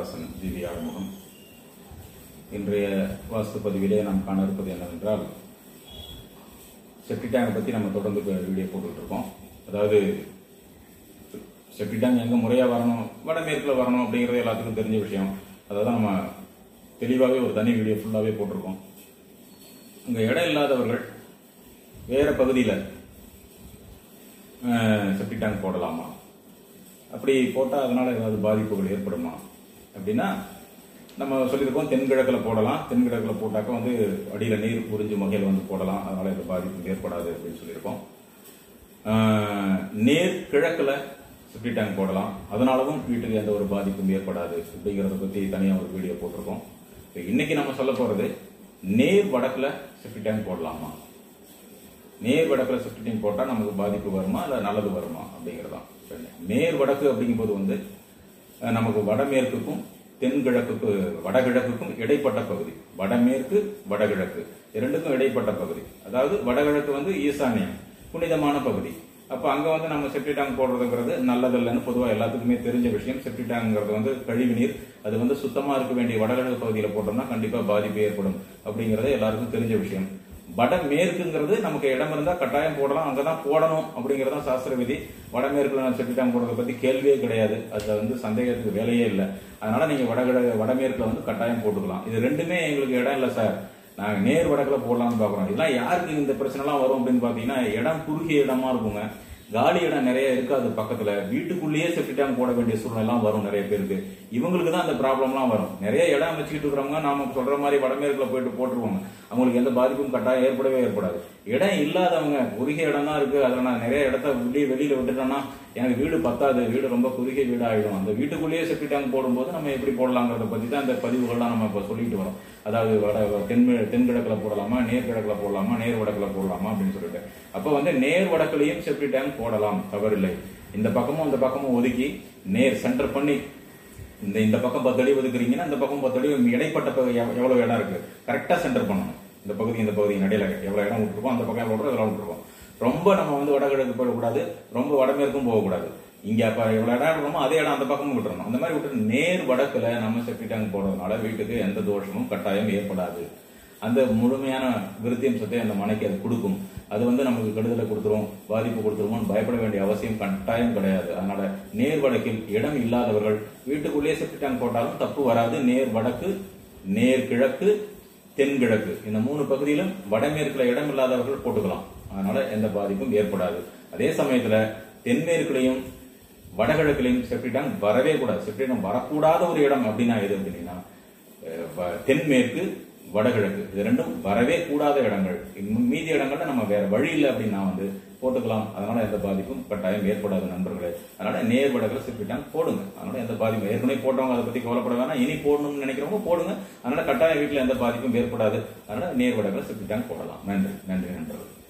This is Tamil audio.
கமலஹாசன் ஜிவி ஆறுமுகம் இன்றைய வாஸ்து பதிவிலே நாம் காண இருப்பது என்னவென்றால் செப்டி டேங்கை பற்றி நம்ம தொடர்ந்து இப்ப வீடியோ போட்டுட்டு இருக்கோம் அதாவது செப்டி டேங்க் எங்கே முறையாக வரணும் வடமேற்கில் வரணும் அப்படிங்கிறது எல்லாத்துக்கும் தெரிஞ்ச விஷயம் அதை தான் நம்ம தெளிவாகவே ஒரு தனி வீடியோ ஃபுல்லாகவே போட்டிருக்கோம் இங்கே இடம் இல்லாதவர்கள் வேறு பகுதியில் செப்டி டேங்க் போடலாமா அப்படி போட்டால் அதனால் ஏதாவது பாதிப்புகள் ஏற்படுமா அப்படின்னா நம்ம சொல்லியிருக்கோம் தென்கிழக்கில் போடலாம் தென்கிழக்கில் போட்டாக்க வந்து அடியில் நீர் புரிஞ்சு வகையில் வந்து போடலாம் அதனால் எந்த பாதிப்பும் ஏற்படாது அப்படின்னு சொல்லியிருக்கோம் ஆஹ், நேர் கிழக்கில் செப்டி டேங்க் போடலாம் அதனாலவும் வீட்டுக்கு எந்த ஒரு பாதிப்பும் ஏற்படாது அப்படிங்கிறத பற்றி தனியாக ஒரு வீடியோ போட்டிருக்கோம் இப்ப இன்னைக்கு நம்ம சொல்ல போகிறது நேர் வடக்கில் செப்டி டேங்க் போடலாமா நேர் வடக்கில் செப்டி டேங்க் போட்டால் நமக்கு பாதிப்பு வருமா இல்லை நல்லது வருமா அப்படிங்கிறது தான் நேர் வடக்கு அப்படிங்கும்போது வந்து அஹ், நமக்கு வடமேற்குக்கும் தென்கிழக்குக்கு வடகிழக்குக்கும் இடைப்பட்ட பகுதி வடமேற்கு வடகிழக்கு இரண்டுக்கும் இடைப்பட்ட பகுதி அதாவது வடகிழக்கு வந்து ஈசானியம் புனிதமான பகுதி அப்ப அங்க வந்து நம்ம செப்டி டேங்க் போடுறதுங்கிறது நல்லதில்லைன்னு பொதுவா எல்லாத்துக்குமே தெரிஞ்ச விஷயம் செப்டி டேங்க்ங்கிறது வந்து கழிவு நீர் அது வந்து சுத்தமா இருக்க வேண்டிய வடகிழக்கு பகுதியில போட்டோம்னா கண்டிப்பா பாதிப்பு ஏற்படும் அப்படிங்கறது எல்லாருக்கும் தெரிஞ்ச விஷயம் வடமேற்குங்கிறது நமக்கு இடம் இருந்தா கட்டாயம் போடலாம் அங்கதான் போடணும் அப்படிங்கறது தான் சாஸ்திர விதி வடமேற்குல நான் செப்டி டேங்க் போடுறத பத்தி கேள்வியே கிடையாது அதுல வந்து சந்தேகத்துக்கு வேலையே இல்லை அதனால நீங்க வடகிழ வடமேற்குல வந்து கட்டாயம் போட்டுக்கலாம் இது ரெண்டுமே எங்களுக்கு இடம் இல்லை சார் நாங்க நேர் வடக்குல போடலாம்னு பாக்குறோம் இதெல்லாம் யாருக்கு இந்த பிரச்சனை எல்லாம் வரும் அப்படின்னு பாத்தீங்கன்னா இடம் குறுகிய இடமா இருக்குங்க காலி இடம் நிறைய இருக்காது பக்கத்துல வீட்டுக்குள்ளேயே செப்டி டேங்க் போட வேண்டிய சூழ்நிலை எல்லாம் வரும் நிறைய பேருக்கு இவங்களுக்கு தான் அந்த ப்ராப்ளம்லாம் வரும் நிறைய இடம் வச்சுக்கிட்டு இருக்கிறவங்க நாம சொல்ற மாதிரி வடமேற்குல போயிட்டு போட்டுருவாங்க அவங்களுக்கு எந்த பாதிப்பும் கட்டாயம் ஏற்படவே ஏற்படாது இடம் இல்லாதவங்க குறுகிய இடம் தான் இருக்கு அதுல நான் நிறைய இடத்த வெளியே வெளியில விட்டுட்டேன்னா எனக்கு வீடு பத்தாது வீடு ரொம்ப குறுகிய வீடு ஆயிடும் அந்த வீட்டுக்குள்ளேயே செப்டி டேங்க் போடும்போது நம்ம எப்படி போடலாங்கிறத பத்தி தான் இந்த பதிவுகள்லாம் நம்ம இப்ப சொல்லிட்டு வரோம் அதாவது வட தென் தென்கிழக்குல போடலாமா நேர் கிழக்குல போடலாமா நேர் வடக்குல போடலாமா அப்படின்னு சொல்லிட்டு அப்ப வந்து நேர் வடக்குலயும் செப்டி டேங்க் போடலாம் தவறில்லை இந்த பக்கமும் இந்த பக்கமும் ஒதுக்கி நேர் சென்டர் பண்ணி இந்த இந்த பக்கம் பத்து அடி ஒதுக்குறீங்கன்னா இந்த பக்கம் பத்து அடி இடைப்பட்ட பகுதி எவ்வ- எவ்வளவு இடம் இருக்கு கரெக்டா சென்டர் பண்ணணும் இந்த பகுதி இந்த பகுதி இடையில எவ்வளவு இடம் விட்டுருக்கோம் அந்த பக்கம் எவ்வளவு இடம் இதெல்லாம் விட்டுருக்கோம் ரொம்ப நம்ம வந்து வடகிழக்கு போகக்கூடாது ரொம்ப வடமேற்கும் போகக்கூடாது இங்க அப்ப எவ்வளவு இடம் இருக்கணுமோ அதே இடம் அந்த பக்கமும் விட்டுறணும் அந்த மாதிரி விட்டு நேர் வடக்குல நம்ம செப்டி டேங்க் போடுறதுனால வீட்டுக்கு எந்த தோஷமும் கட்டாயம் ஏற்படாது அந்த முழுமையான விருத்தியம்சத்தை அந்த மனைக்கு அது கொடுக்கும் அது வந்து நமக்கு கெடுதலை கொடுத்துரும் பாதிப்பு கொடுத்துருமோன்னு பயப்பட வேண்டிய அவசியம் கட்டாயம் கிடையாது அதனால நேர் வடக்கில் இடம் இல்லாதவர்கள் வீட்டுக்குள்ளேயே செப்டி டேங்க் போட்டாலும் தப்பு வராது நேர் வடக்கு நேர் கிழக்கு தென்கிழக்கு இந்த மூணு பகுதியிலும் வடமேற்குல இடம் இல்லாதவர்கள் போட்டுக்கலாம் அதனால எந்த பாதிப்பும் ஏற்படாது அதே சமயத்துல தென்மேற்குலையும் வடகிழக்குலையும் செப்டி டேங்க் வரவே கூடாது செப்டி டேங்க் வரக்கூடாத ஒரு இடம் அப்படின்னா எது அப்படின்னா அஹ், வ- தென்மேற்கு வடகிழக்கு இது ரெண்டும் வரவே கூடாத இடங்கள் இன்னும் மீதி இடங்கள்ல நம்ம வேற வழி இல்லை அப்படின்னா வந்து போட்டுக்கலாம் அதனால எந்த பாதிப்பும் கட்டாயம் ஏற்படாது நண்பர்களே அதனால நேர் வடக்குல செப்டி டேங்க் போடுங்க அதனால எந்த பாதிப்பும் ஏற்கனவே போட்டவங்க அதை பத்தி கவலைப்பட வேணாம் இனி போடணும்னு நினைக்கிறவங்க போடுங்க அதனால கட்டாயம் வீட்டுல எந்த பாதிப்பும் ஏற்படாது அதனால நேர் வடக்குல செப்டி டேங்க் போடலாம் நன்றி நன்றி நண்பர்கள்